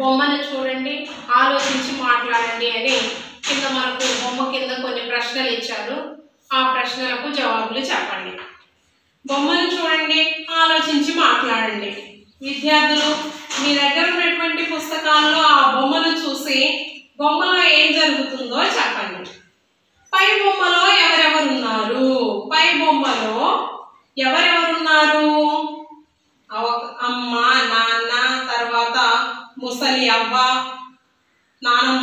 బొమ్మను చూడండి ఆలోచించి మాట్లాడండి అని కింద మనకు బొమ్మ కింద కొన్ని ప్రశ్నలు ఇచ్చారు ఆ ప్రశ్నలకు జవాబులు చెప్పండి బొమ్మను చూడండి ఆలోచించి మాట్లాడండి విద్యార్థులు మీ దగ్గర ఉన్నటువంటి పుస్తకాల్లో ఆ బొమ్మను చూసి బొమ్మలో ఏం జరుగుతుందో చెప్పండి పై బొమ్మలో ఎవరెవరున్నారు పై బొమ్మలో ఎవరెవరున్నారు అవ- అమ్మ నాన్న తర్వాత ముసలి అవ్వ నానమ్మ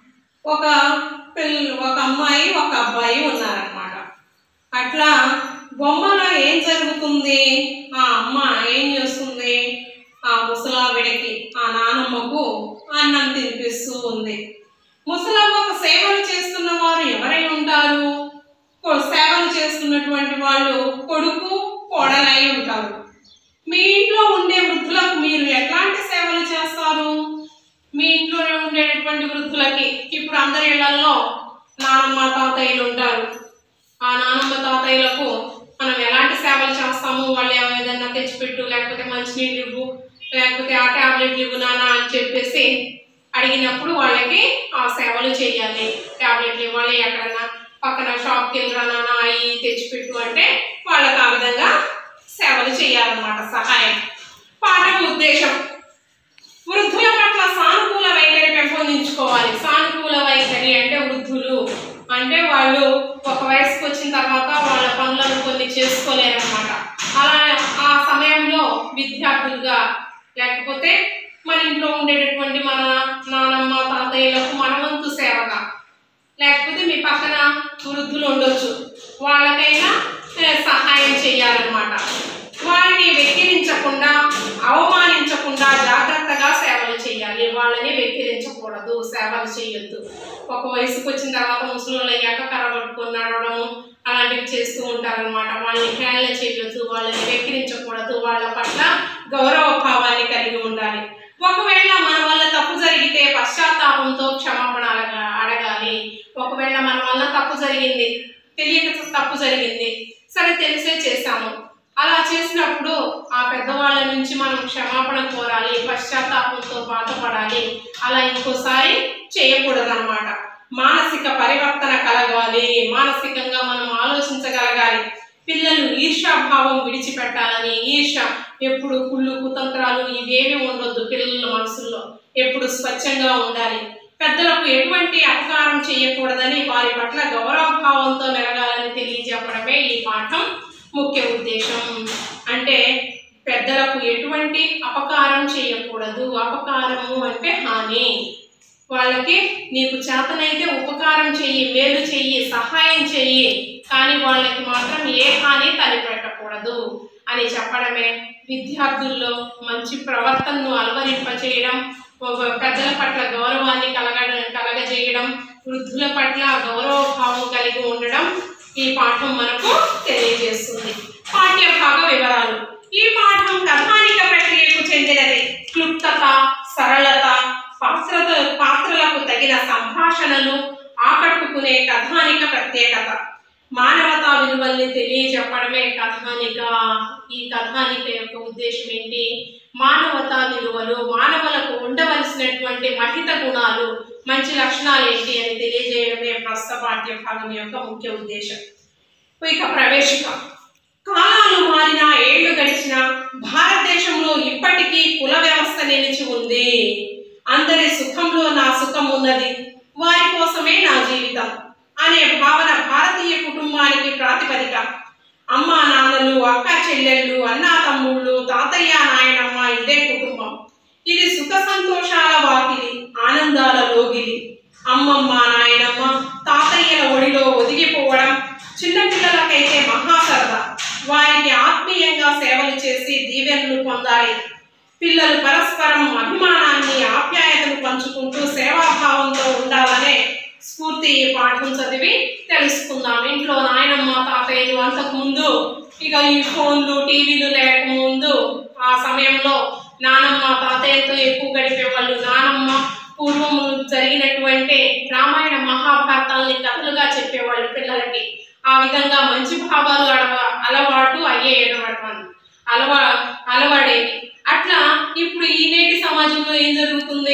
ఒక పిల్ల ఒక అమ్మాయి ఒక అబ్బాయి ఉన్నారనమాట అట్లా బొమ్మలో ఏం జరుగుతుంది ఆ అమ్మ ఏం చేస్తుంది ఆ ముసలావిడకి ఆ నానమ్మకు అన్నం తినిపిస్తూ ఉంది ముసలవ్వకు సేవలు చేస్తున్న వారు ఎవరై ఉంటారు కొ- సేవలు చేస్తున్నటువంటి వాళ్ళు కొడుకు కోడలై ఉంటారు మీ ఇంట్లో ఉండే వృద్ధులకు మీరు ఎట్లాంటి సేవలు చేస్తారు మీ ఇంట్లో ఉండేటటువంటి వృద్ధులకి ఇప్పుడు అందరి ఇళ్లలో నానమ్మ తాతయ్యలు ఉంటారు ఆ నానమ్మ తాతయ్యలకు మనం ఎలాంటి సేవలు చేస్తాము వాళ్ళు ఏదైనా తెచ్చిపెట్టు లేకపోతే మంచినీళ్ళు ఇవ్వు లేకపోతే ఆ టాబ్లెట్లు ఇవ్వు నాన్న అని చెప్పేసి అడిగినప్పుడు వాళ్ళకి ఆ సేవలు చేయాలి టాబ్లెట్లు ఇవ్వాలి ఎక్కడన్నా పక్కన షాప్కి వెళ్ళరా నాన్న అవి తెచ్చిపెట్టు అంటే వాళ్ళకి ఆ విధంగా సేవలు చేయాలన్నమాట సహాయం పాఠం ఉద్దేశం వృద్ధుల పట్ల సానుకూల వైఖరి పెంపొందించుకోవాలి సానుకూల వైఖరి అంటే వృద్ధులు అంటే వాళ్ళు ఒక వయసుకు వచ్చిన తర్వాత వాళ్ళ పనులను కొన్ని చేసుకోలేరన్నమాట అలా ఆ సమయంలో విద్యార్థులుగా లేకపోతే మన ఇంట్లో ఉండేటటువంటి మన నానమ్మ తాతయ్యలకు మన వంతు సేవగా లేకపోతే మీ పక్కన వృద్ధులు ఉండొచ్చు వాళ్ళకైనా ఏ, సహాయం చేయాలన్నమాట వారిని వెక్కిరించకుండా అవమానించకుండా జాగ్రత్తగా సేవలు చేయాలి వాళ్ళని వెక్కిరించకూడదు సేవలు చేయొద్దు ఒక వయసుకు వచ్చిన తర్వాత ముసలి అయ్యాక కర్రబట్టుకొని నడవడం అలాంటివి చేస్తూ ఉంటారనమాట వాళ్ళని హేళన చేయొద్దు వాళ్ళని వెక్కిరించకూడదు వాళ్ళ పట్ల గౌరవ భావాన్ని కలిగి ఉండాలి ఒకవేళ మన వల్ల తప్పు జరిగితే పశ్చాత్తాపంతో క్షమాపణ అడగా అడగాలి ఒకవేళ మన వల్ల తప్పు జరిగింది తెలియక తప్పు జరిగింది సరే తెలిసే చేశాము అలా చేసినప్పుడు ఆ పెద్దవాళ్ళ నుంచి మనం క్షమాపణ కోరాలి పశ్చాత్తాపంతో బాధపడాలి అలా ఇంకోసారి చేయకూడదన్నమాట మానసిక పరివర్తన కలగాలి మానసికంగా మనం ఆలోచించగలగాలి పిల్లలు ఈర్ష్యాభావం విడిచిపెట్టాలని ఈర్ష ఎప్పుడు కుళ్ళు కుతంత్రాలు ఇవేమీ ఉండొద్దు పిల్లల మనసుల్లో ఎప్పుడు స్వచ్ఛంగా ఉండాలి పెద్దలకు ఎటువంటి అపకారం చేయకూడదని వారి పట్ల గౌరవభావంతో మెలగాలని తెలియజెప్పడమే ఈ పాఠం ముఖ్య ఉద్దేశం అంటే పెద్దలకు ఎటువంటి అపకారం చేయకూడదు అపకారము అంటే హాని వాళ్ళకి నీకు చేతనైతే ఉపకారం చెయ్యి మేలు చెయ్యి సహాయం చెయ్యి కానీ వాళ్ళకి మాత్రం ఏ హాని తలపెట్టకూడదు అని చెప్పడమే విద్యార్థుల్లో మంచి ప్రవర్తనను అలవరింపచేయడం ఒక పెద్దల పట్ల గౌరవాన్ని కలగ కలగజేయడం వృద్ధుల పట్ల గౌరవ భావం కలిగి ఉండడం ఈ పాఠం మనకు తెలియజేస్తుంది పాఠ్య భాగ వివరాలు ఈ పాఠం కథానిక ప్రక్రియకు చెందినది క్లుప్తత సరళత పాత్రత పాత్రలకు తగిన సంభాషణలు ఆకట్టుకునే కథానిక ప్రత్యేకత మానవతా విలువల్ని తెలియజెప్పడమే కథానిక ఈ కథానిక యొక్క ఉద్దేశం ఏంటి మానవతా విలువలు మానవులకు ఉండవలసినటువంటి మహిత గుణాలు మంచి లక్షణాలు ఏంటి అని తెలియజేయడమే ప్రస్తుత పాఠ్య భాగం యొక్క ముఖ్య ఉద్దేశం ఇక ప్రవేశిక కాలాలు మారినా ఏళ్లు గడిచినా భారతదేశంలో ఇప్పటికీ కుల వ్యవస్థ నిలిచి ఉంది అందరి సుఖంలో నా సుఖం ఉన్నది వారి కోసమే నా జీవితం అనే భావన భారతీయ కుటుంబానికి ప్రాతిపదిక అమ్మ నాన్నలు అక్క చెల్లెళ్ళు అన్నా తమ్ముళ్ళు తాతయ్య నాయనమ్మ ఇదే కుటుంబం ఇది సుఖ సంతోషాల వాకిలి ఆనందాల లోగిలి అమ్మమ్మ నాయనమ్మ తాతయ్యల ఒడిలో ఒదిగిపోవడం చిన్నపిల్లలకైతే మహాసరదా వారికి ఆత్మీయంగా సేవలు చేసి దీవెనలు పొందాలి పిల్లలు పరస్పరం అభిమానాన్ని ఆప్యాయతను పంచుకుంటూ సేవాభావంతో ఉండాలనే స్ఫూర్తి ఈ పాఠం చదివి తెలుసుకుందాం ఇంట్లో నాయనమ్మ తాతయ్యలు అంతకు ముందు ఇక ఈ ఫోన్లు టీవీలు లేకముందు ఆ సమయంలో నానమ్మ తాతయ్యతో ఎక్కువ గడిపేవాళ్ళు నానమ్మ పూర్వం జరిగినటువంటి రామాయణ మహాభారతాల్ని కథలుగా చెప్పేవాళ్ళు పిల్లలకి ఆ విధంగా మంచి భావాలు అలవ అలవాటు అయ్యేటటువంటి అలవా అలవాడేవి అట్లా ఇప్పుడు ఈ నేటి సమాజంలో ఏం జరుగుతుంది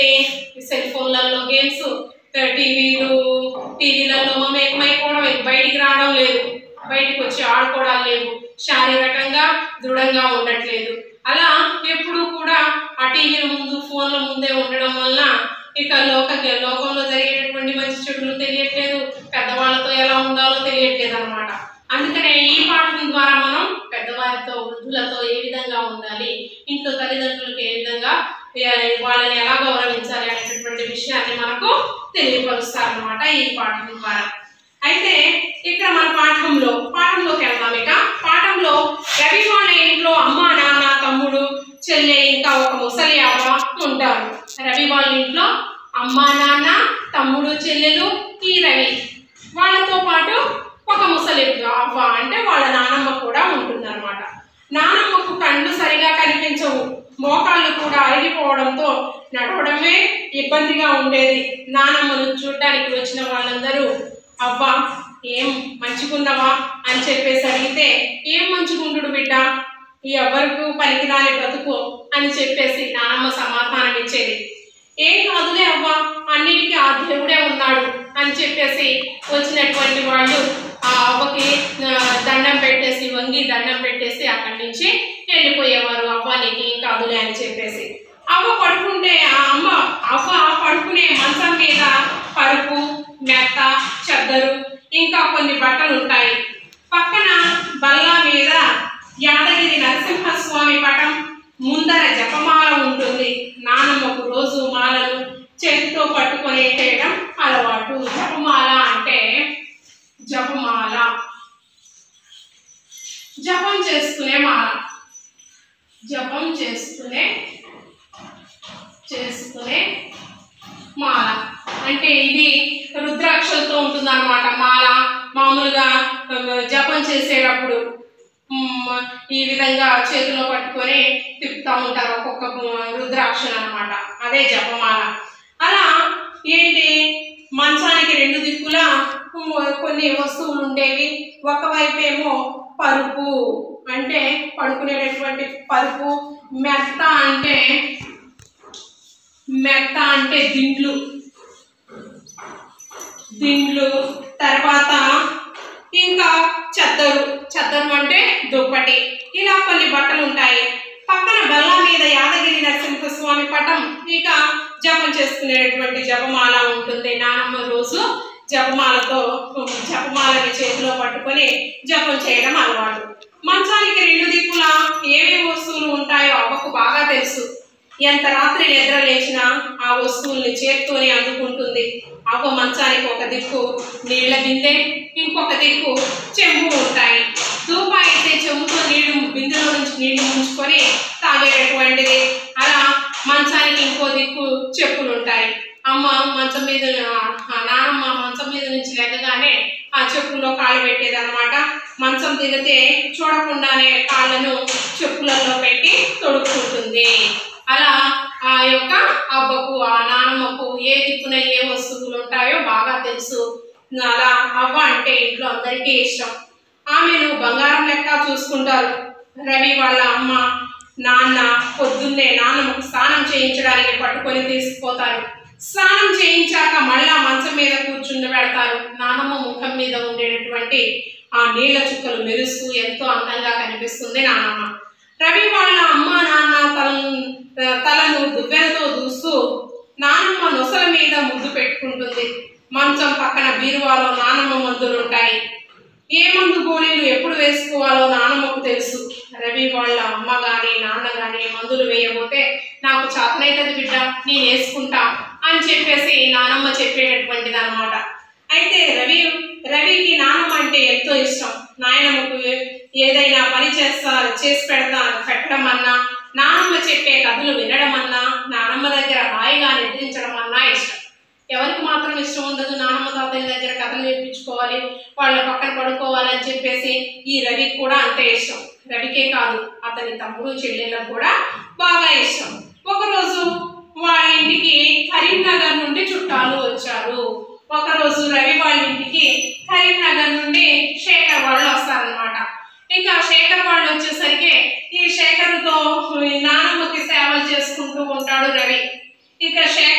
ఏంటి సెల్ ఫోన్లలో గేమ్స్ టీవీలు టీవీలలో మమేకమైపోవడం బయటికి రావడం లేదు బయటికి వచ్చి ఆడుకోవడాలు లేవు శారీరకంగా దృఢంగా ఉండట్లేదు అలా ఎప్పుడు కూడా ఆ టీవీల ముందు ఫోన్ల ముందే ఉండడం వలన ఇక లోక లోకంలో జరిగేటటువంటి మంచి చెడులు తెలియట్లేదు పెద్దవాళ్ళతో ఎలా ఉండాలో తెలియట్లేదు అనమాట అందుకనే ఈ పాఠం ద్వారా మనం పెద్దవారితో వృద్ధులతో ఏ విధంగా ఉండాలి ఇంట్లో తల్లిదండ్రులకు ఏ విధంగా ఏ- వాళ్ళని ఎలా గౌరవించాలి అనేటటువంటి విషయాన్ని మనకు తెలియపరుస్తారనమాట ఈ పాఠం ద్వారా అయితే ఇక్కడ మన పాఠంలో పాఠంలోకి వెళ్దాం ఇక పాఠంలో రవి వాళ్ళ ఇంట్లో అమ్మ నాన్న తమ్ముడు చెల్లె ఇంకా ఒక ముసలి అవ్వ ఉంటారు రవి వాళ్ళ ఇంట్లో అమ్మ నాన్న తమ్ముడు చెల్లెలు ఈ రవి వాళ్ళతో పాటు ఒక ముసలి అవ్వ అంటే వాళ్ళ నానమ్మ కూడా ఉంటుందన్నమాట నానమ్మకు కళ్ళు సరిగా కనిపించవు మోకాళ్ళు కూడా అరిగిపోవడంతో నడవడమే ఇబ్బందిగా ఉండేది నానమ్మను చూడడానికి వచ్చిన వాళ్ళందరూ అవ్వా ఏం మంచిగున్నావా అని చెప్పేసి అడిగితే ఏం మంచిగుండు బిడ్డ ఈ ఎవ్వరకు పనికిరాని బ్రతుకు అని చెప్పేసి నానమ్మ సమాధానం ఇచ్చేది ఏం కాదులే అవ్వా అన్నిటికీ ఆ దేవుడే ఉన్నాడు అని చెప్పేసి వచ్చినటువంటి వాళ్ళు ఆ అవ్వకి ఆ, దండం పెట్టేసి వంగి దండం పెట్టేసి అక్కడి నుంచి వెళ్ళిపోయేవారు అవ్వ నీకు ఏం కాదులే అని చెప్పేసి అవ్వ పడుకుంటే ఆ అమ్మ అవ్వ పడుకునే మంచం మీద పరుపు మెత్త చెద్దరు ఇంకా కొన్ని బట్టలు ఉంటాయి పక్కన బల్ల మీద యాదగిరి నరసింహస్వామి పటం ముందర జపమాల ఉంటుంది నానమ్మకు రోజు మాలను చేతితో పట్టుకొని చేయడం అలవాటు జపమాల అంటే జపమాల జపం చేసుకునే మాల జపం చేసుకునే చేసుకునే మాల అంటే ఇది రుద్రాక్షలతో ఉంటుంది అనమాట మాల మామూలుగా ఆ, జపం చేసేటప్పుడు మ్, ఈ విధంగా చేతిలో పట్టుకొని తిప్పుతూ ఉంటారు ఒక్కొక్క రుద్రాక్షలు అనమాట అదే జపమాల అలా ఏంటి మంచానికి రెండు దిక్కులా ఉమ్, కొన్ని వస్తువులు ఉండేవి ఒకవైపు ఏమో పరుపు అంటే పడుకునేటటువంటి పరుపు మెత్త అంటే మెత్త అంటే దిండ్లు దిండ్లు తర్వాత ఇంకా చెద్దరు చెద్దరు అంటే దుప్పటి ఇలా కొన్ని బట్టలు ఉంటాయి పక్కన బల్ల మీద యాదగిరి నరసింహ స్వామి పటం ఇక జపం చేసుకునేటటువంటి జపమాల ఉంటుంది నానమ్మ రోజు జపమాలతో జపమాలని చేతిలో పట్టుకొని జపం చేయడం అలవాటు మంచానికి రెండు దిక్కులా ఏమేమి వస్తువులు ఉంటాయో అవ్వకు బాగా తెలుసు ఎంత రాత్రి నిద్ర లేచినా ఆ వస్తువుల్ని చేత్తోనే అందుకుంటుంది అవ్వ మంచానికి ఒక దిక్కు నీళ్ల బిందె ఇంకొక దిక్కు చెంబు ఉంటాయి ధూప అయితే చెంబుతో నీళ్లు బిందెలో నుంచి నీళ్లు ముంచుకొని తాగేటటువంటిది అలా మంచానికి ఇంకో దిక్కు చెప్పులు ఉంటాయి అమ్మ మంచం మీద ఆ నానమ్మ మంచం మీద నుంచి లేకగానే ఆ చెప్పుల్లో కాలు పెట్టేది అనమాట మంచం దిగితే చూడకుండానే కాళ్ళను చెప్పులలో పెట్టి తొడుక్కుంటుంది అలా ఆ యొక్క అవ్వకు ఆ నానమ్మకు ఏ దిక్కున ఏ వస్తువులు ఉంటాయో బాగా తెలుసు అలా అవ్వ అంటే ఇంట్లో అందరికీ ఇష్టం ఆమెను బంగారం లెక్క చూసుకుంటారు రవి వాళ్ళ అమ్మ నాన్న పొద్దున్నే నాన్నమ్మకు స్నానం చేయించడానికి పట్టుకొని తీసుకుపోతారు స్నానం చేయించాక మళ్ళా మంచం మీద కూర్చుండి పెడతారు నానమ్మ ముఖం మీద ఉండేటటువంటి ఆ నీళ్ల చుక్కలు మెరుస్తూ ఎంతో అందంగా కనిపిస్తుంది నానమ్మ రవి వాళ్ళ అమ్మ నాన్న తలను తలను దువ్వెనతో దూస్తూ నానమ్మ నొసల మీద ముద్దు పెట్టుకుంటుంది మంచం పక్కన బీరువాలో నానమ్మ మందులు ఉంటాయి ఏ మందు గోళీలు ఎప్పుడు వేసుకోవాలో నానమ్మకు తెలుసు రవి వాళ్ళ అమ్మ గాని నాన్న గాని మందులు వేయబోతే నాకు చాతనైతుంది బిడ్డ నేను వేసుకుంటా అని చెప్పేసి నానమ్మ చెప్పేటటువంటిది అనమాట అయితే రవి రవికి నానమ్మ అంటే ఎంతో ఇష్టం నాయనమ్మకు ఏదైనా పని చేస్తా చేసి పెడతా పెట్టడం అన్నా నానమ్మ చెప్పే కథలు వినడం అన్నా నానమ్మ దగ్గర హాయిగా నిద్రించడం అన్నా ఇష్టం ఎవరికి మాత్రం ఇష్టం ఉండదు నానమ్మ తాతయ్య దగ్గర కథలు చెప్పించుకోవాలి వాళ్ళ పక్కన పడుకోవాలని చెప్పేసి ఈ రవికి కూడా అంతే ఇష్టం రవికే కాదు అతని తమ్ముడు చెల్లెళ్ళకు కూడా బాగా ఇష్టం ఒకరోజు వాళ్ళ ఇంటికి కరీంనగర్ నుండి చుట్టాలు వచ్చారు ఒకరోజు రవి వాళ్ళ ఇంటికి కరీంనగర్ నుండి శేఖర్ వాళ్ళు వస్తారనమాట ఇంకా శేఖర్ వాళ్ళు వచ్చేసరికి ఈ శేఖర్తో ఈ నానమ్మకి సేవలు చేసుకుంటూ ఉంటాడు రవి ఇక శేఖర్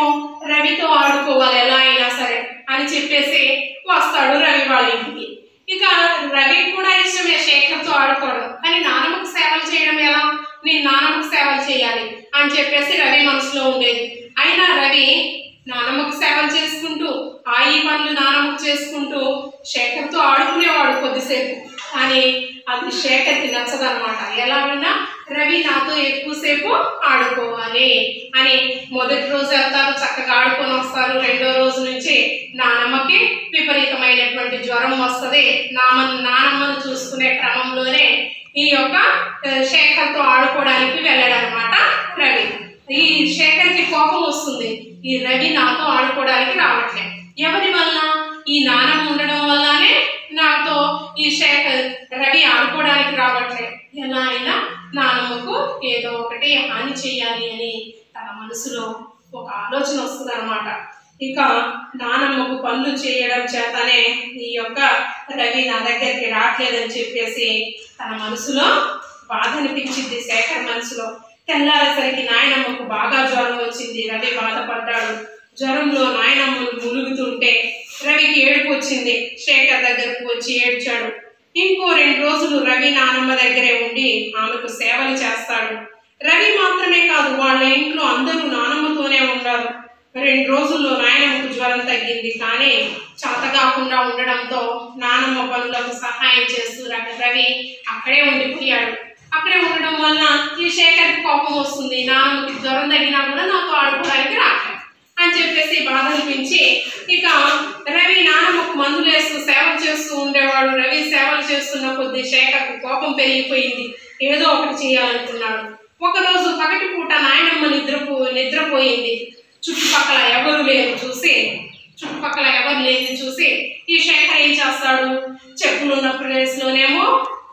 రవితో ఆడుకోవాలి ఎలా అయినా సరే అని చెప్పేసి వస్తాడు రవి వాళ్ళ ఇంటికి ఇక రవి కూడా ఇష్టమే శేఖర్తో ఆడుకోవడం కానీ నానమ్మకు సేవలు చేయడం ఎలా నేను నానమ్మకు సేవలు చేయాలి అని చెప్పేసి రవి మనసులో ఉండేది అయినా రవి నానమ్మకు సేవలు చేసుకుంటూ ఆ ఈ పనులు నానమ్మకు చేసుకుంటూ శేఖర్తో ఆడుకునేవాడు కొద్దిసేపు కానీ అది శేఖర్కి నచ్చదనమాట ఎలా ఉన్నా రవి నాతో ఎక్కువసేపు ఆడుకోవాలి అని మొదటి రోజు వెళ్తారు చక్కగా ఆడుకొని వస్తారు రెండో రోజు నుంచి నానమ్మకి విపరీతమైనటువంటి జ్వరం వస్తుంది నామ నానమ్మను చూసుకునే క్రమంలోనే ఈ యొక్క ఆ, శేఖర్తో ఆడుకోవడానికి వెళ్ళాడనమాట రవి ఈ శేఖర్కి కోపం వస్తుంది ఈ రవి నాతో ఆడుకోవడానికి రావట్లే ఎవరి వల్ల ఈ నానమ్మ ఉండడం వల్లనే నాతో ఈ శేఖర్ రవి ఆడుకోవడానికి రావట్లే ఎలా అయినా నానమ్మకు ఏదో ఒకటి హాని చేయాలి అని తన మనసులో ఒక ఆలోచన వస్తుంది ఇక నానమ్మకు పనులు చేయడం చేతనే ఈ యొక్క రవి నా దగ్గరికి రావట్లేదని చెప్పేసి తన మనసులో బాధ అనిపించింది శేఖర్ మనసులో తెల్లారేసరికి నాయనమ్మకు బాగా జ్వరం వచ్చింది రవి బాధపడ్డాడు జ్వరంలో నాయనమ్మను ములుగుతుంటే రవికి ఏడుపు వచ్చింది శేఖర్ దగ్గరకు వచ్చి ఏడ్చాడు ఇంకో రెండు రోజులు రవి నానమ్మ దగ్గరే ఉండి ఆమెకు సేవలు చేస్తాడు రవి మాత్రమే కాదు వాళ్ళ ఇంట్లో అందరూ నానమ్మతోనే ఉన్నారు రెండు రోజుల్లో నాయనమ్మకు జ్వరం తగ్గింది కానీ చేత కాకుండా ఉండడంతో నానమ్మ పనులకు సహాయం చేస్తూ ర- రవి అక్కడే ఉండిపోయాడు అక్కడే ఉండడం వల్ల ఈ శేఖర్కి కోపం వస్తుంది నానమ్మకి జ్వరం తగ్గినా కూడా నాతో ఆడుకోవడానికి రాట్లేదు అని చెప్పేసి బాధ అనిపించి ఇక రవి నానమ్మకు మందులు వేస్తూ సేవలు చేస్తూ ఉండేవాడు రవి సేవలు చేస్తున్న కొద్ది శేఖర్కు కోపం పెరిగిపోయింది ఏదో ఒకటి చేయాలనుకున్నాడు ఒకరోజు పగటి పూట నాయనమ్మ నిద్రపో నిద్రపోయింది చుట్టుపక్కల ఎవరు లేరు చూసి చుట్టుపక్కల ఎవరు లేని చూసి ఈ శేఖర్ ఏం చేస్తాడు చెప్పులు ఉన్న ప్లేస్లోనేమో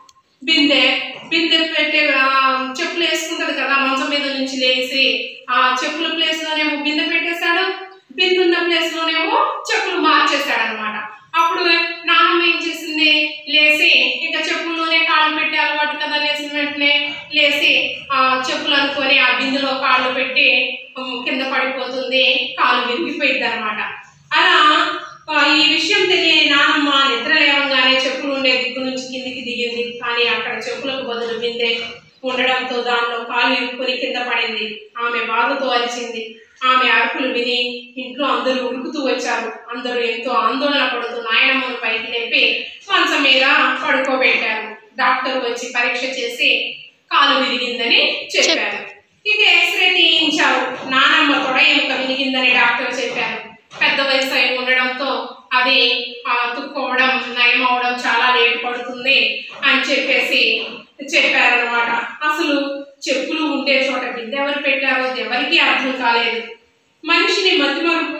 బిందె బిందె పెట్టే ఆ, చెప్పులు వేసుకుంటది కదా మంచం మీద నుంచి లేచి ఆ చెప్పుల ప్లేస్ లోనేమో బిందె పెట్టేశాడు బిందె ఉన్న ప్లేస్ లోనేమో చెప్పులు మార్చేశాడు అనమాట అప్పుడు నాన్నమ్మ ఏం చేసింది లేచి ఇంకా చెప్పుల్లోనే కాళ్ళు పెట్టి అలవాటు కదా లేచిన వెంటనే లేచి ఆ చెప్పులు అనుకొని ఆ బిందెలో కాళ్ళు పెట్టి ఉమ్, కింద పడిపోతుంది కాలు విరిగిపోయింది అనమాట అలా ఆ, ఈ విషయం తెలియని నానమ్మ నిద్ర లేవంగానే చెప్పులు ఉండే దిక్కు నుంచి కిందికి దిగింది కానీ అక్కడ చెప్పులకు బదులు బిందె ఉండడంతో దానిలో కాలు ఇరుక్కుని కింద పడింది ఆమె బాధతో అరిచింది ఆమె అరుపులు విని ఇంట్లో అందరూ ఉరుకుతూ వచ్చారు అందరూ ఎంతో ఆందోళన పడుతూ నాయనమ్మను పైకి లేపి మంచం మీద పడుకోబెట్టారు డాక్టర్ వచ్చి పరీక్ష చేసి కాలు విరిగిందని చెప్పారు ఇక ఎక్స్రే తీయించారు నానమ్మ తొడ ఎముక విరిగిందని డాక్టర్ చెప్పారు పెద్ద వయసు అయి ఉండడంతో అది ఆ, తుక్కోవడం నయం అవడం చాలా లేట్ పడుతుంది అని చెప్పేసి చెప్పారనమాట అసలు చెప్పులు ఉండే చోట బిడ్డ ఎవరు పెట్టారో ఎవరికీ అర్థం కాలేదు మనిషిని మతిమరుపు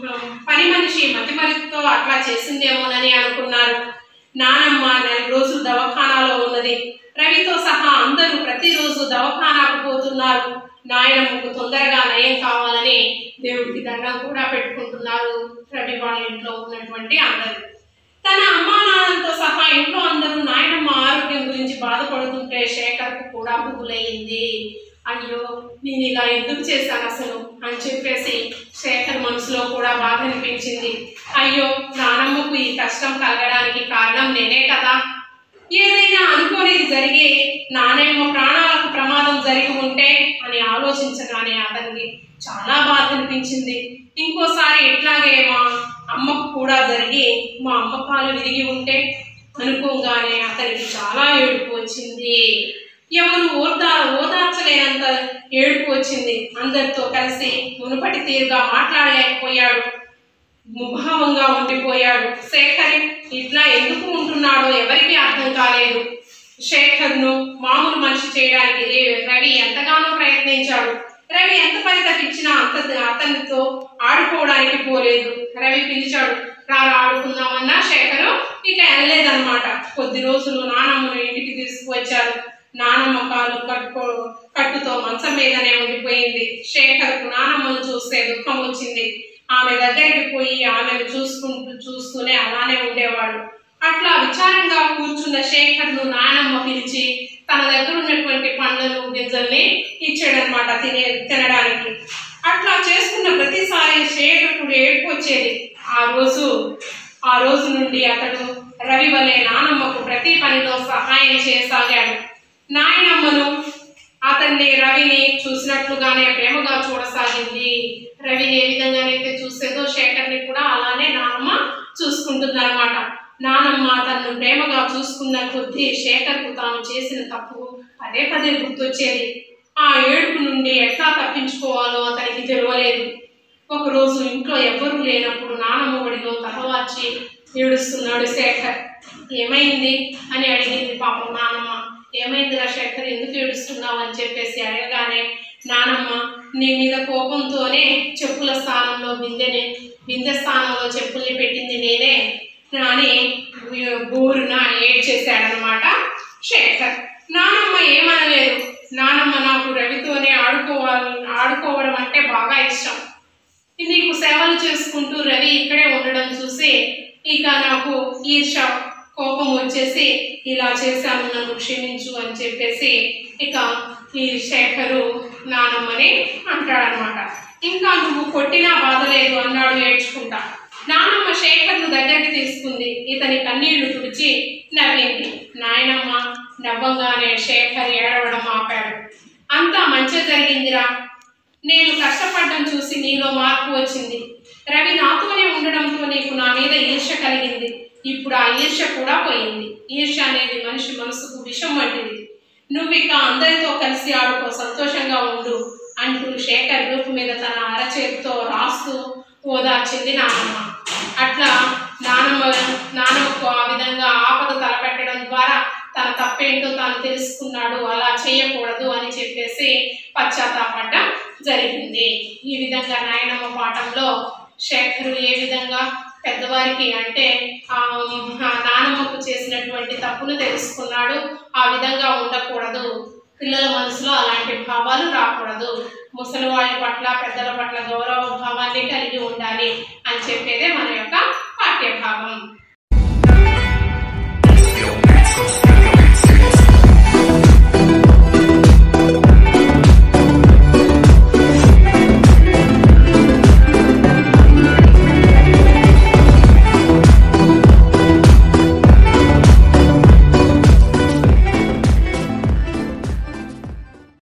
పని మనిషి మతిమరుపుతో అట్లా చేసిందేమోనని అనుకున్నారు నానమ్మ నెల రోజులు దవాఖానాలో ఉన్నది రవితో సహా అందరూ ప్రతిరోజు దవాఖానాకు పోతున్నారు నాయనమ్మకు తొందరగా నయం కావాలని దేవుడికి దండం కూడా పెట్టుకుంటున్నారు రవి వాళ్ళ ఇంట్లో ఉన్నటువంటి అందరూ తన అమ్మా నాన్నలతో సహా ఇంట్లో అందరూ నాయనమ్మ ఆరోగ్యం గురించి బాధపడుతుంటే శేఖర్కు కూడా బుగులయ్యింది అయ్యో నేను ఇలా ఎందుకు చేశాను అసలు అని చెప్పేసి శేఖర్ మనసులో కూడా బాధ అనిపించింది అయ్యో నానమ్మకు ఈ కష్టం కలగడానికి కారణం నేనే కదా ఏదైనా అనుకోనిది జరిగి నానేమో ప్రాణాలకు ప్రమాదం జరిగి ఉంటే అని ఆలోచించగానే అతనికి చాలా బాధ అనిపించింది ఇంకోసారి ఇట్లాగే మా అమ్మకు కూడా జరిగి మా అమ్మ కాలు విరిగి ఉంటే అనుకోగానే అతనికి చాలా ఏడుపు వచ్చింది ఎవరు ఓదా ఓదార్చలేనంత ఏడుపు వచ్చింది అందరితో కలిసి మునుపటి తీరుగా మాట్లాడలేకపోయాడు ముభావంగా ఉండిపోయాడు శేఖర్ ఇట్లా ఎందుకు ఉంటున్నాడో ఎవరికీ అర్థం కాలేదు శేఖర్ను మామూలు మనిషి చేయడానికి రే- రవి ఎంతగానో ప్రయత్నించాడు రవి ఎంత పరితపించినా అంత అతనితో ఆడుకోవడానికి పోలేదు రవి పిలిచాడు రారా ఆడుకుందామన్నా శేఖరు ఇక వెళ్ళలేదన్నమాట కొద్ది రోజులు నానమ్మను ఇంటికి తీసుకువచ్చారు నానమ్మ కాలు కట్టుకో కట్టుతో మంచం మీదనే ఉండిపోయింది శేఖర్కు నానమ్మను చూస్తే దుఃఖం వచ్చింది ఆమె దగ్గరికి పోయి ఆమెను చూసుకుంటూ చూస్తూనే అలానే ఉండేవాడు అట్లా విచారంగా కూర్చున్న శేఖర్ను నానమ్మ పిలిచి తన దగ్గర ఉన్నటువంటి పండ్లను గింజల్ని ఇచ్చాడనమాట తినే తినడానికి అట్లా చేసుకున్న ప్రతిసారి గుర్తొచ్చేది ఆ రోజు ఆ రోజు నుండి అతడు రవి వలె నానమ్మకు ప్రతి పనిలో సహాయం చేయసాగాడు నాయనమ్మను అతన్ని రవిని చూసినట్లుగానే ప్రేమగా చూడసాగింది రవిని ఏ విధంగానైతే చూసేదో శేఖర్ని కూడా అలానే నానమ్మ చూసుకుంటుందన్నమాట నానమ్మ తనను ప్రేమగా చూసుకున్న కొద్దీ శేఖర్కు తాను చేసిన తప్పు పదే పదే గుర్తొచ్చేది ఆ ఏడుపు నుండి ఎట్లా తప్పించుకోవాలో అతనికి తెలియలేదు ఒకరోజు ఇంట్లో ఎవ్వరూ లేనప్పుడు నానమ్మ ఒడిలో తలవార్చి ఏడుస్తున్నాడు శేఖర్ ఏమైంది అని అడిగింది పాపం నానమ్మ ఏమైందిరా శేఖర్ ఎందుకు ఏడుస్తున్నావు అని చెప్పేసి అడగగానే నానమ్మ నీ మీద కోపంతోనే చెప్పుల స్థానంలో బిందెని బిందె స్థానంలో చెప్పుల్ని పెట్టింది నేనే అని బోరున ఏడ్చేశాడనమాట శేఖర్ నానమ్మ ఏమనలేదు నానమ్మ నాకు రవితోనే ఆడుకోవాలి ఆడుకోవడం అంటే బాగా ఇష్టం నీకు సేవలు చేసుకుంటూ రవి ఇక్కడే ఉండడం చూసి ఇక నాకు ఈర్ష కోపం వచ్చేసి ఇలా చేశాను నన్ను క్షమించు అని చెప్పేసి ఇక ఈ శేఖరు నానమ్మని అంటాడనమాట ఇంకా నువ్వు కొట్టినా బాధ లేదు అన్నాడు ఏడ్చుకుంటా నానమ్మ శేఖర్ను దగ్గరికి తీసుకుంది ఇతని కన్నీళ్లు తుడిచి నవ్వింది నాయనమ్మ నవ్వంగానే శేఖర్ ఏడవడం ఆపాడు అంతా మంచి జరిగిందిరా నేను కష్టపడడం చూసి నీలో మార్పు వచ్చింది రవి నాతోనే ఉండడంతో నీకు నా మీద ఈర్ష్య కలిగింది ఇప్పుడు ఆ ఈర్ష్య కూడా పోయింది ఈర్ష్య అనేది మనిషి మనసుకు విషం వంటిది నువ్వు ఇక అందరితో కలిసి ఆడుకో సంతోషంగా ఉండు అంటూ శేఖర్ రూపు మీద తన అరచేతితో రాస్తూ ఓదార్చింది నానమ్మ అట్లా నానమ్మ నానమ్మకు ఆ విధంగా ఆపద తలపెట్టడం ద్వారా తన తప్పేంటో తాను తెలుసుకున్నాడు అలా చేయకూడదు అని చెప్పేసి పశ్చాత్తాపడడం జరిగింది ఈ విధంగా నాయనమ్మ పాఠంలో శేఖరు ఏ విధంగా పెద్దవారికి అంటే ఆ ఆ నానమ్మకు చేసినటువంటి తప్పును తెలుసుకున్నాడు ఆ విధంగా ఉండకూడదు పిల్లల మనసులో అలాంటి భావాలు రాకూడదు ముసలి వాళ్ళ పట్ల పెద్దల పట్ల గౌరవ భావాన్ని కలిగి ఉండాలి అని చెప్పేదే మన యొక్క పాఠ్యభాగం